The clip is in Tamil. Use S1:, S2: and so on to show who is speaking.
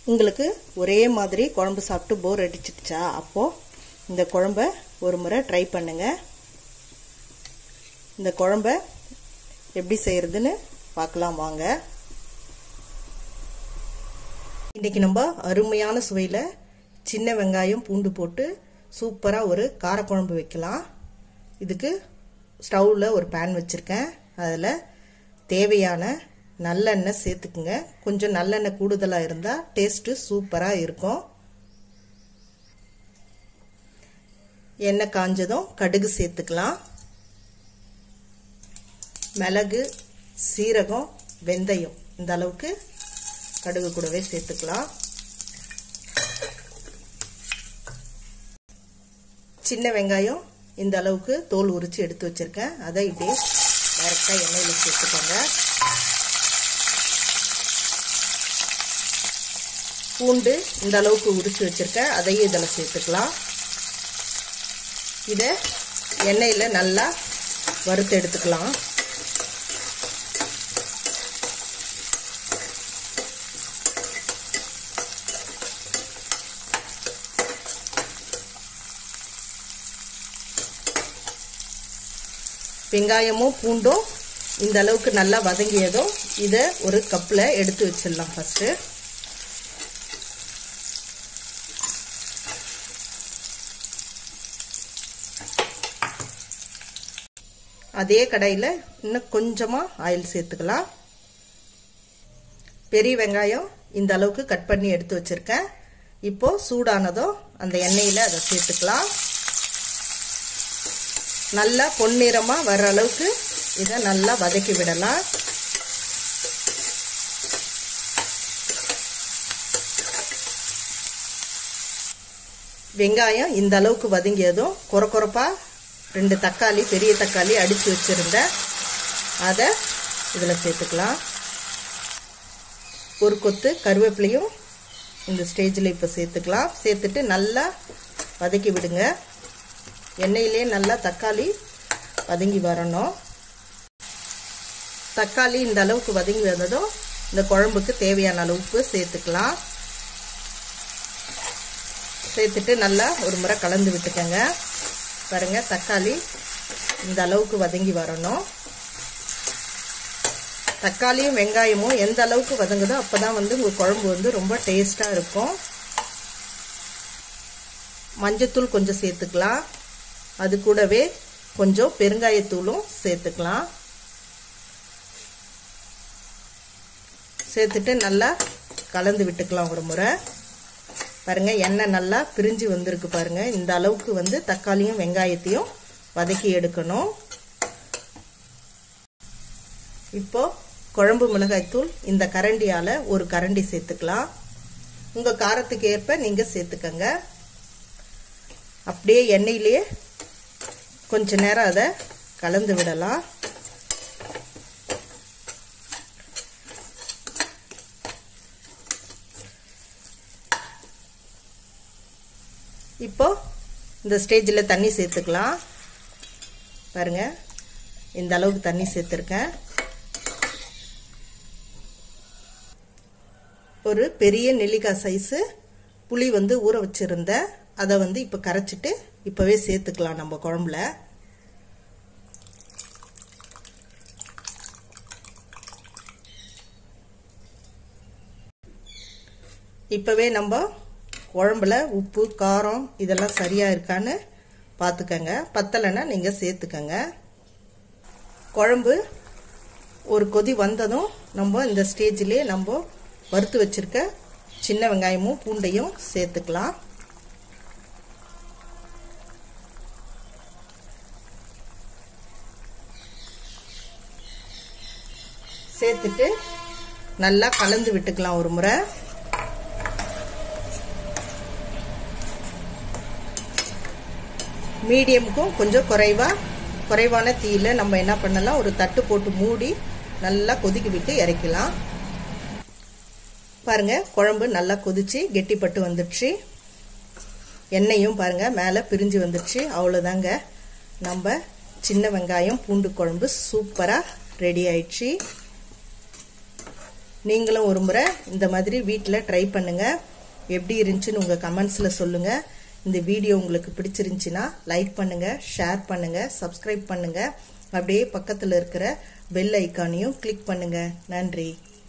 S1: உங்களுக்கு ஒரே மாதிரி குழம்பு சாப்பிட்டு போர் அடிச்சிடுச்சா அப்போது இந்த குழம்ப ஒரு முறை ட்ரை பண்ணுங்க இந்த குழம்ப எப்படி செய்யறதுன்னு பார்க்கலாம் வாங்க இன்னைக்கு நம்ம அருமையான சுவையில் சின்ன வெங்காயம் பூண்டு போட்டு சூப்பராக ஒரு காரக்குழம்பு வைக்கலாம் இதுக்கு ஸ்டவ்வில் ஒரு பேன் வச்சுருக்கேன் அதில் தேவையான நல்லெண்ணெய் சேர்த்துக்குங்க கொஞ்சம் நல்லெண்ணெய் கூடுதலாக இருந்தால் டேஸ்ட்டு சூப்பராக இருக்கும் எண்ணெய் காஞ்சதும் கடுகு சேர்த்துக்கலாம் மிளகு சீரகம் வெந்தயம் இந்த அளவுக்கு கடுகு கூடவே சேர்த்துக்கலாம் சின்ன வெங்காயம் இந்த அளவுக்கு தோல் உரிச்சு எடுத்து வச்சிருக்கேன் அதை இப்படியே டைரக்டா எண்ணெயில் சேர்த்துக்கோங்க பூண்டு இந்த அளவுக்கு உரிச்சு வச்சிருக்கேன் அதையும் இதில் சேர்த்துக்கலாம் இதை எண்ணெயில் நல்லா வறுத்து எடுத்துக்கலாம் வெங்காயமும் பூண்டும் இந்த அளவுக்கு நல்லா வதங்கியதும் இதை ஒரு கப்பில் எடுத்து வச்சிடலாம் ஃபஸ்ட்டு அதே கடாயில் இன்னும் கொஞ்சமாக ஆயில் சேர்த்துக்கலாம் பெரிய வெங்காயம் இந்த அளவுக்கு கட் பண்ணி எடுத்து வச்சுருக்கேன் இப்போது சூடானதும் அந்த எண்ணெயில் அதை சேர்த்துக்கலாம் நல்லா பொன்னிறமாக வர அளவுக்கு இதை நல்லா வதக்கி விடலாம் வெங்காயம் இந்த அளவுக்கு வதங்கியதும் குறை குறைப்பாக ரெண்டு தக்காளி பெரிய தக்காளி அடித்து வச்சுருந்தேன் அதை இதில் சேர்த்துக்கலாம் ஒரு கொத்து கருவேப்பிலையும் இந்த ஸ்டேஜில் இப்போ சேர்த்துக்கலாம் சேர்த்துட்டு நல்லா வதக்கி விடுங்க எண்ணெயிலே நல்லா தக்காளி வதங்கி வரணும் தக்காளி இந்த அளவுக்கு வதங்கி வந்ததும் இந்த குழம்புக்கு தேவையான அளவுக்கு சேர்த்துக்கலாம் சேர்த்துட்டு நல்லா ஒரு முறை கலந்து விட்டுக்கோங்க பாருங்க தக்காளி இந்த அளவுக்கு வதங்கி வரணும் தக்காளியும் வெங்காயமும் எந்த அளவுக்கு வதங்குதோ அப்போதான் வந்து உங்கள் குழம்பு வந்து ரொம்ப டேஸ்ட்டாக இருக்கும் மஞ்சத்தூள் கொஞ்சம் சேர்த்துக்கலாம் அது கூடவே கொஞ்சம் பெருங்காயத்தூளும் சேர்த்துக்கலாம் சேர்த்துட்டு நல்லா கலந்து விட்டுக்கலாம் ஒரு முறை பாருங்க எண்ணெய் நல்லா பிரிஞ்சு வந்திருக்கு பாருங்க இந்த அளவுக்கு வந்து தக்காளியும் வெங்காயத்தையும் வதக்கி எடுக்கணும் இப்போ குழம்பு மிளகாய்த்தூள் இந்த கரண்டியால் ஒரு கரண்டி சேர்த்துக்கலாம் உங்கள் காரத்துக்கு ஏற்ப நீங்கள் சேர்த்துக்கங்க அப்படியே எண்ணெயிலேயே கொஞ்ச நேரம் அதை கலந்து விடலாம் இப்போ இந்த ஸ்டேஜில் தண்ணி சேர்த்துக்கலாம் பாருங்க இந்த அளவுக்கு தண்ணி சேர்த்துருக்கேன் ஒரு பெரிய நெல்லிக்காய் சைஸு புளி வந்து ஊற வச்சுருந்தேன் அதை வந்து இப்போ கரைச்சிட்டு இப்போவே சேர்த்துக்கலாம் நம்ம குழம்புல இப்போவே நம்ம குழம்புல உப்பு காரம் இதெல்லாம் சரியாக இருக்கான்னு பார்த்துக்கங்க பத்தலைன்னா நீங்கள் சேர்த்துக்கங்க குழம்பு ஒரு கொதி வந்ததும் நம்ம இந்த ஸ்டேஜ்லேயே நம்ம வறுத்து வச்சுருக்க சின்ன வெங்காயமும் பூண்டையும் சேர்த்துக்கலாம் சேர்த்துட்டு நல்லா கலந்து விட்டுக்கலாம் ஒரு முறை மீடியமுக்கும் கொஞ்சம் குறைவாக குறைவான தீயில் நம்ம என்ன பண்ணலாம் ஒரு தட்டு போட்டு மூடி நல்லா கொதிக்க விட்டு இறக்கலாம் பாருங்க குழம்பு நல்லா கொதிச்சு கெட்டிப்பட்டு வந்துடுச்சு எண்ணெயும் பாருங்க மேலே பிரிஞ்சு வந்துடுச்சு அவ்வளோதாங்க நம்ம சின்ன வெங்காயம் பூண்டு குழம்பு சூப்பராக ரெடி ஆயிடுச்சு நீங்களும் ஒரு முறை இந்த மாதிரி வீட்டில் ட்ரை பண்ணுங்கள் எப்படி இருந்துச்சுன்னு உங்கள் கமெண்ட்ஸில் சொல்லுங்கள் இந்த வீடியோ உங்களுக்கு பிடிச்சிருந்துச்சின்னா லைக் பண்ணுங்கள் ஷேர் பண்ணுங்கள் சப்ஸ்கிரைப் பண்ணுங்கள் அப்படியே பக்கத்தில் இருக்கிற பெல் ஐக்கானையும் கிளிக் பண்ணுங்கள் நன்றி